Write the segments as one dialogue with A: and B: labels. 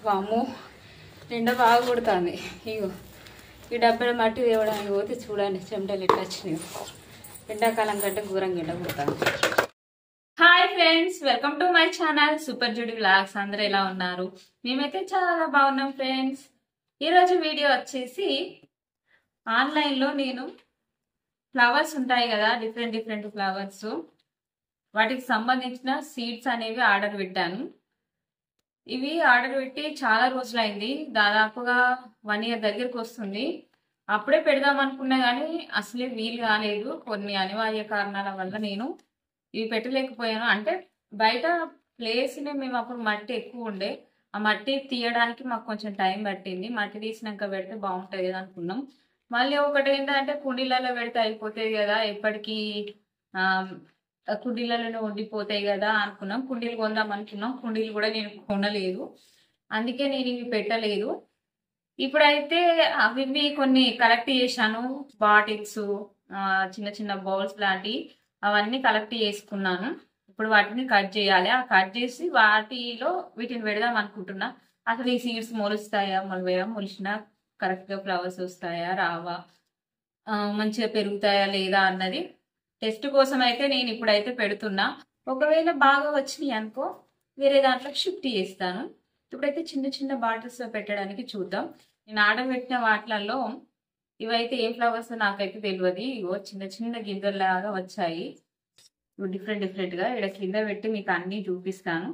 A: వాము నిండా బాగా కొడుతుంది ఇగో ఈ డబ్బల మట్టి తేవడానికి పోతే చూడండి చెమటలు ఎట్లా వచ్చినాయి ఎండాకాలం కంటే ఘోరంగా ఎండ కొడుతుంది hi friends welcome to my channel super Judy vlogs అందరూ ఎలా ఉన్నారు మేమైతే చాలా బాగున్నాం ఫ్రెండ్స్ ఈరోజు వీడియో వచ్చేసి ఆన్లైన్లో నేను ఫ్లవర్స్ ఉంటాయి కదా డిఫరెంట్ డిఫరెంట్ ఫ్లవర్స్ వాటికి సంబంధించిన సీడ్స్ అనేవి ఆర్డర్ పెట్టాను ఇవి ఆర్డర్ పెట్టి చాలా రోజులైంది దాదాపుగా వన్ ఇయర్ దగ్గరికి వస్తుంది అప్పుడే పెడదాం అనుకున్నా కానీ అసలే వీలు కాలేదు కొన్ని అనివార్య కారణాల వల్ల నేను ఇవి పెట్టలేకపోయాను అంటే బయట ప్లేస్ని మేము అప్పుడు మట్టి ఎక్కువ ఉండే ఆ మట్టి తీయడానికి మాకు కొంచెం టైం పట్టింది మట్టి తీసినాక పెడితే బాగుంటుంది కదా అనుకున్నాం మళ్ళీ ఒకటి ఏంటంటే కుండీలలో పెడితే అయిపోతుంది కదా ఎప్పటికీ ఆ, కుండీలలోనే ఉండిపోతాయి కదా అనుకున్నాం కుండీలు కొందాం అనుకున్నాం కుండీలు కూడా నేను కొనలేదు అందుకే నేను ఇవి పెట్టలేదు ఇప్పుడైతే అవి ఇవి కొన్ని కలెక్ట్ చేశాను బాటిల్స్ చిన్న చిన్న బౌల్స్ లాంటివి అవన్నీ కలెక్ట్ చేసుకున్నాను ఇప్పుడు వాటిని కట్ చేయాలి ఆ కట్ చేసి వాటిలో వీటిని పెడదాం అనుకుంటున్నా అసలు ఈ సీడ్స్ మొలుస్తాయా మొలవేయా మొలిచినా కరెక్ట్గా ఫ్లవర్స్ వస్తాయా రావా ఆ, మంచిగా పెరుగుతాయా లేదా అన్నది టెస్ట్ కోసం అయితే నేను ఇప్పుడైతే పెడుతున్నా ఒకవేళ బాగా వచ్చినాయి అనుకో వేరే దాంట్లోకి షిఫ్ట్ చేస్తాను ఇప్పుడైతే చిన్న చిన్న బాటిల్స్ లో పెట్టడానికి చూద్దాం నేను ఆర్డర్ పెట్టిన వాటిలలో ఇవైతే ఏం ఫ్లవర్స్ నాకైతే తెలియదు ఇగో చిన్న చిన్న గింజల్లాగా వచ్చాయి డిఫరెంట్ డిఫరెంట్ గా ఇక్కడ కింద పెట్టి మీకు అన్ని చూపిస్తాను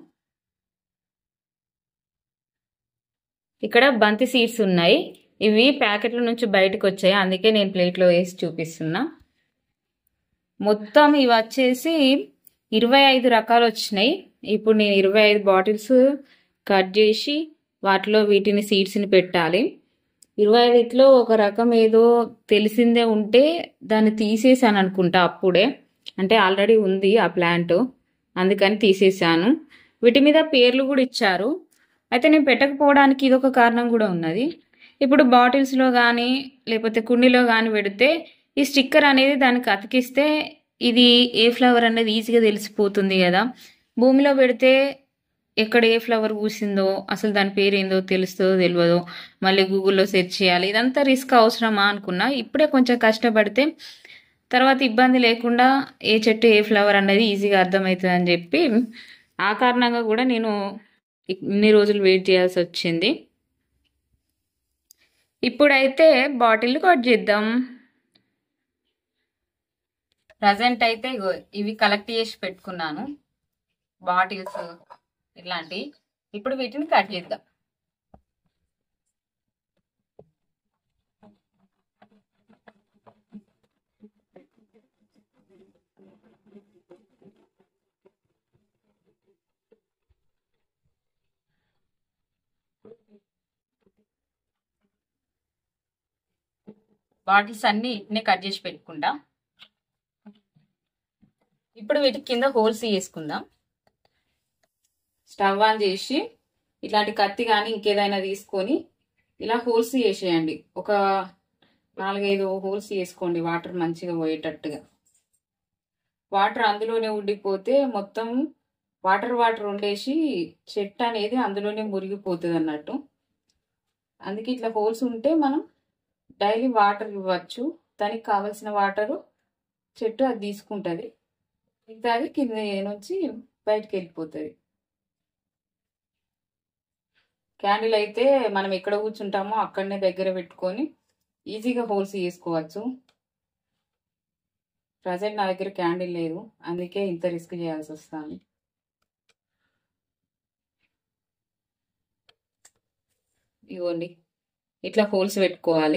A: ఇక్కడ బంతి సీడ్స్ ఉన్నాయి ఇవి ప్యాకెట్ల నుంచి బయటకు వచ్చాయి అందుకే నేను ప్లేట్లో వేసి చూపిస్తున్నా మొత్తం ఇవి వచ్చేసి ఇరవై ఐదు రకాలు వచ్చినాయి ఇప్పుడు నేను ఇరవై ఐదు బాటిల్స్ కట్ చేసి వాటిలో వీటిని సీడ్స్ని పెట్టాలి ఇరవై ఐదులో ఒక రకం ఏదో తెలిసిందే ఉంటే దాన్ని తీసేసాను అనుకుంటా అప్పుడే అంటే ఆల్రెడీ ఉంది ఆ ప్లాంట్ అందుకని తీసేసాను వీటి మీద పేర్లు కూడా ఇచ్చారు అయితే నేను పెట్టకపోవడానికి ఇదొక కారణం కూడా ఉన్నది ఇప్పుడు బాటిల్స్లో కానీ లేకపోతే కుండీలో కానీ పెడితే ఈ స్టిక్కర్ అనేది దానికి అతికిస్తే ఇది ఏ ఫ్లవర్ అనేది ఈజీగా తెలిసిపోతుంది కదా భూమిలో పెడితే ఎక్కడ ఏ ఫ్లవర్ పూసిందో అసలు దాని పేరు ఏందో తెలుస్తుందో తెలియదో మళ్ళీ గూగుల్లో సెర్చ్ చేయాలి ఇదంతా రిస్క్ అవసరమా అనుకున్నా ఇప్పుడే కొంచెం కష్టపడితే తర్వాత ఇబ్బంది లేకుండా ఏ చెట్టు ఏ ఫ్లవర్ అనేది ఈజీగా అర్థమవుతుంది అని చెప్పి ఆ కారణంగా కూడా నేను ఇన్ని రోజులు వెయిట్ చేయాల్సి వచ్చింది ఇప్పుడైతే బాటిల్ కట్ చేద్దాం ప్రజెంట్ అయితే ఇగో ఇవి కలెక్ట్ చేసి పెట్టుకున్నాను బాటిల్స్ ఇలాంటి ఇప్పుడు వీటిని కట్ చేద్దాం బాటిల్స్ అన్ని ఇట్నే కట్ చేసి పెట్టుకుంటా ఇప్పుడు వీటికి కింద హోల్స్ వేసుకుందాం స్టవ్ ఆన్ చేసి ఇట్లాంటి కత్తి కానీ ఇంకేదైనా తీసుకొని ఇలా హోల్స్ వేసేయండి ఒక నాలుగైదు హోల్స్ వేసుకోండి వాటర్ మంచిగా పోయేటట్టుగా వాటర్ అందులోనే ఉండిపోతే మొత్తం వాటర్ వాటర్ ఉండేసి చెట్టు అనేది అందులోనే మురిగిపోతుంది అన్నట్టు అందుకే ఇట్లా హోల్స్ ఉంటే మనం డైలీ వాటర్ ఇవ్వచ్చు దానికి కావలసిన వాటరు చెట్టు అది తీసుకుంటుంది మిగతాది కింద నుంచి బయటకు వెళ్ళిపోతుంది క్యాండిల్ అయితే మనం ఎక్కడ కూర్చుంటామో అక్కడనే దగ్గర పెట్టుకొని ఈజీగా హోల్స్ చేసుకోవచ్చు ప్రజెంట్ నా దగ్గర క్యాండిల్ లేదు అందుకే ఇంత రిస్క్ చేయాల్సి వస్తుంది ఇగోండి ఇట్లా హోల్స్ పెట్టుకోవాలి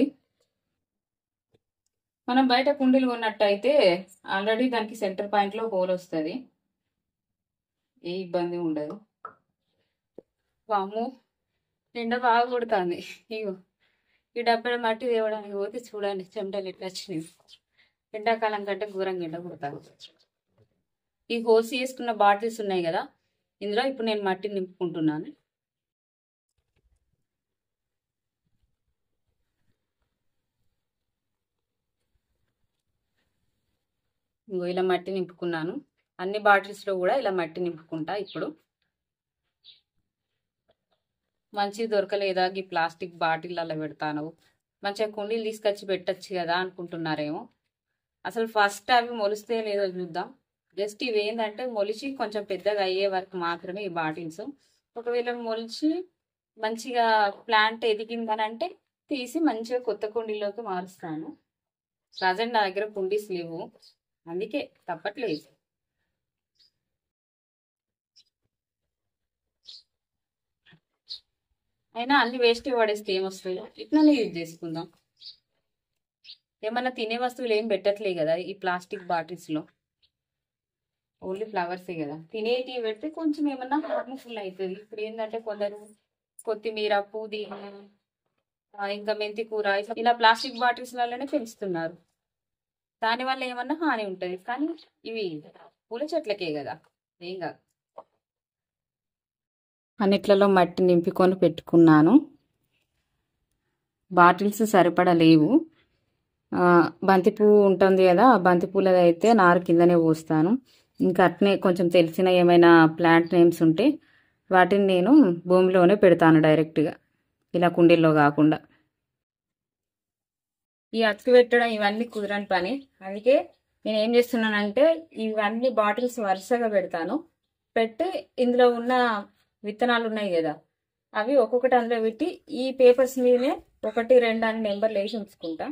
A: మనం బయట కుండీలు కొన్నట్టయితే ఆల్రెడీ దానికి సెంటర్ పాయింట్లో హోల్ వస్తుంది ఏ ఇబ్బంది ఉండదు వాము నిండా బాగా కొడుతుంది ఇగో ఈ డబ్బల మట్టి తేవడానికి పోతే చూడండి చెమటలు ఎట్లా వచ్చినాయి ఎండాకాలం కంటే ఘోరంగా ఎండ కొడుతుంది ఈ హోల్స్ వేసుకున్న బాటిల్స్ ఉన్నాయి కదా ఇందులో ఇప్పుడు నేను మట్టి నింపుకుంటున్నాను ఇంకో ఇలా మట్టి నింపుకున్నాను అన్ని బాటిల్స్లో కూడా ఇలా మట్టి నింపుకుంటా ఇప్పుడు మంచిగా దొరకలేదా ఈ ప్లాస్టిక్ బాటిళ్ళల్లో పెడతాను మంచిగా కుండీలు తీసుకొచ్చి పెట్టచ్చు కదా అనుకుంటున్నారేమో అసలు ఫస్ట్ అవి మొలిస్తే లేదో చూద్దాం జస్ట్ ఇవి ఏంటంటే మొలిచి కొంచెం పెద్దగా అయ్యే వరకు మాత్రమే ఈ బాటిల్స్ ఒకవేళ మొలిచి మంచిగా ప్లాంట్ ఎదిగిందని అంటే తీసి మంచిగా కొత్త కుండీలోకి మారుస్తాను ప్రజెంట్ నా దగ్గర కుండీస్ లేవు అందుకే తప్పట్లేదు అయినా అన్ని వేస్ట్ పడేస్తే ఏమొస్తాయి ఇట్లనే యూజ్ చేసుకుందాం ఏమన్నా తినే వస్తువులు ఏం పెట్టట్లే కదా ఈ ప్లాస్టిక్ బాటిల్స్ లో ఓన్లీ ఫ్లవర్సే కదా తినేటివి పెడితే కొంచెం ఏమన్నా హార్మ్ఫుల్ అవుతుంది ఇప్పుడు ఏంటంటే కొందరు కొత్తిమీర పుదీనా ఆ, ఇంకా మెంతి కూర ఇట్లా ఇలా ప్లాస్టిక్ బాటిల్స్ లలోనే పెంచుతున్నారు దానివల్ల ఏమన్నా హాని ఉంటుంది కానీ ఇవి పూల చెట్లకే కదా ఏం కాదు అన్నిట్లలో మట్టి నింపుకొని పెట్టుకున్నాను బాటిల్స్ సరిపడా లేవు ఆ, బంతి పువ్వు ఉంటుంది కదా ఆ బంతి పూలది అయితే నారు కిందనే పోస్తాను ఇంకా అట్నే కొంచెం తెలిసిన ఏమైనా ప్లాంట్ నేమ్స్ ఉంటే వాటిని నేను భూమిలోనే పెడతాను డైరెక్ట్గా ఇలా కుండీల్లో కాకుండా ఈ అతుకు పెట్టడం ఇవన్నీ కుదరని పని అందుకే నేను ఏం చేస్తున్నానంటే ఇవన్నీ బాటిల్స్ వరుసగా పెడతాను పెట్టి ఇందులో ఉన్న విత్తనాలు ఉన్నాయి కదా అవి ఒక్కొక్కటి అందులో పెట్టి ఈ పేపర్స్ మీదనే ఒకటి రెండు అని నెంబర్లు వేసి ఉంచుకుంటా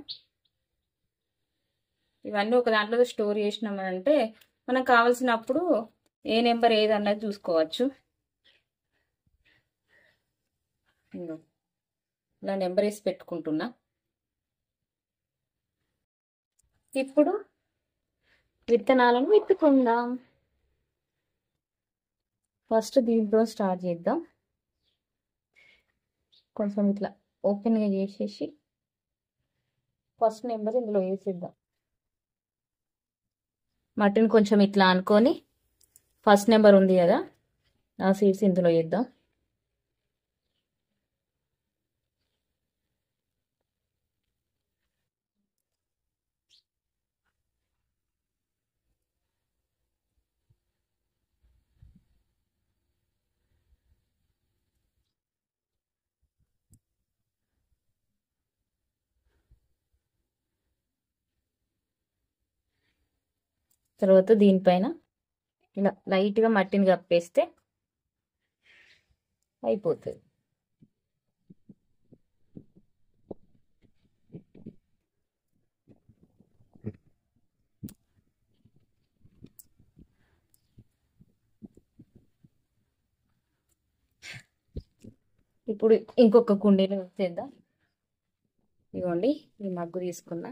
A: ఇవన్నీ ఒక దాంట్లో స్టోర్ చేసినామంటే మనకు కావాల్సినప్పుడు ఏ నెంబర్ ఏది అన్నది చూసుకోవచ్చు ఇదిగో. ఇలా నెంబర్ వేసి పెట్టుకుంటున్నా ఇప్పుడు విత్తనాలను విత్తుకుందాం ఫస్ట్ దీంట్లో స్టార్ట్ చేద్దాం కొంచెం ఇట్లా ఓపెన్గా చేసేసి ఫస్ట్ నెంబర్ ఇందులో వేసేద్దాం మట్టిని కొంచెం ఇట్లా అనుకొని ఫస్ట్ నెంబర్ ఉంది కదా ఆ సీడ్స్ ఇందులో వేద్దాం తర్వాత దీనిపైన ఇలా లైట్గా మట్టిని కప్పేస్తే అయిపోతుంది ఇప్పుడు ఇంకొక కుండీలో చేద్దాం ఇదిగోండి ఈ మగ్గు తీసుకున్నా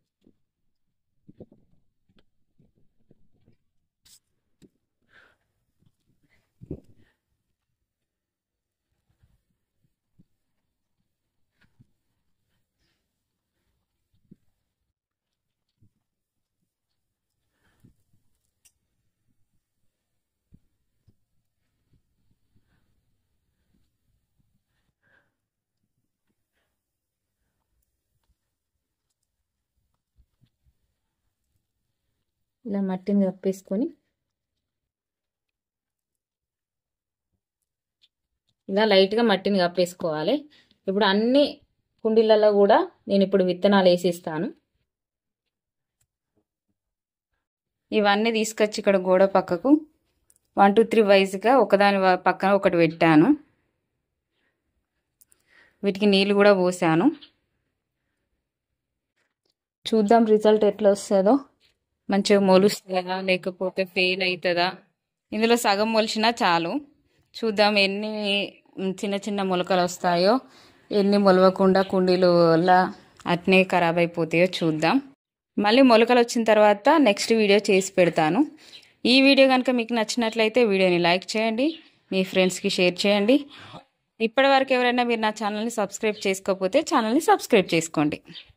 A: ఇలా మట్టిని కప్పేసుకొని ఇలా లైట్గా మట్టిని కప్పేసుకోవాలి ఇప్పుడు అన్ని కుండీలలో కూడా నేను ఇప్పుడు విత్తనాలు వేసిస్తాను ఇవన్నీ తీసుకొచ్చి ఇక్కడ గోడ పక్కకు వన్ టూ త్రీ వైజ్గా ఒకదాని వ- పక్కన ఒకటి పెట్టాను వీటికి నీళ్ళు కూడా పోసాను చూద్దాం రిజల్ట్ ఎట్లా వస్తుందో మంచిగా మొలుస్తుందా లేకపోతే ఫెయిల్ అవుతుందా ఇందులో సగం మొలిచినా చాలు చూద్దాం ఎన్ని ఉమ్, చిన్న చిన్న మొలకలు వస్తాయో ఎన్ని మొలవకుండా కుండీలు అట్నే ఖరాబ్ అయిపోతాయో చూద్దాం మళ్ళీ మొలకలు వచ్చిన తర్వాత నెక్స్ట్ వీడియో చేసి పెడతాను ఈ వీడియో కనుక మీకు నచ్చినట్లయితే వీడియోని లైక్ చేయండి మీ ఫ్రెండ్స్కి షేర్ చేయండి ఇప్పటివరకు ఎవరైనా మీరు నా ఛానల్ని సబ్స్క్రైబ్ చేసుకోకపోతే ఛానల్ని సబ్స్క్రైబ్ చేసుకోండి